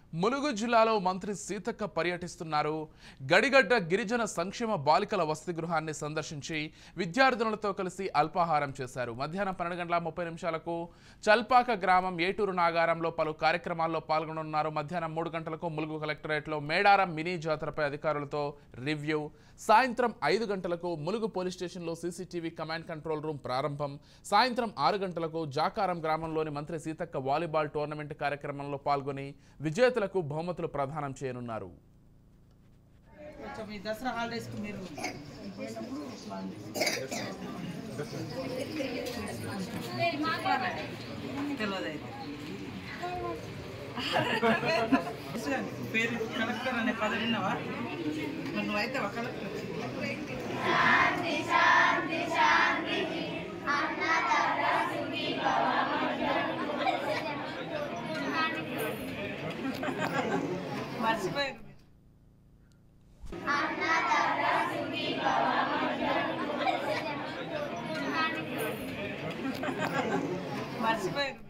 ములుగు జిల్లాలో మంత్రి సీతక్క పర్యటిస్తున్నారు గడిగడ్డ గిరిజన సంక్షేమ బాలికల వసతి గృహాన్ని సందర్శించి విద్యార్థినులతో కలిసి అల్పాహారం చేశారు మధ్యాహ్నం పన్నెండు గంటల ముప్పై నిమిషాలకు చల్పాక గ్రామం ఏటూరు నాగారంలో పలు కార్యక్రమాల్లో పాల్గొనున్నారు మధ్యాహ్నం మూడు గంటలకు ములుగు కలెక్టరేట్లో మేడారం మినీ జాతరపై అధికారులతో రివ్యూ సాయంత్రం ఐదు గంటలకు ములుగు పోలీస్ స్టేషన్లో సీసీటీవీ కమాండ్ కంట్రోల్ రూమ్ ప్రారంభం సాయంత్రం ఆరు గంటలకు జాకారం గ్రామంలోని మంత్రి సీతక్క వాలీబాల్ టోర్నమెంట్ కార్యక్రమంలో పాల్గొని విజేతలకు బహుమతులు ప్రదానం చేయనున్నారు కొంచెం ఈ దసరా హాలిడేస్కి మీరు తెలియదు అయితే పేరు కలెక్టర్ అనే పదవి విన్నావా మరి నువ్వైతే కలెక్టర్ మర్చిపోయారు మర్చిపోయారు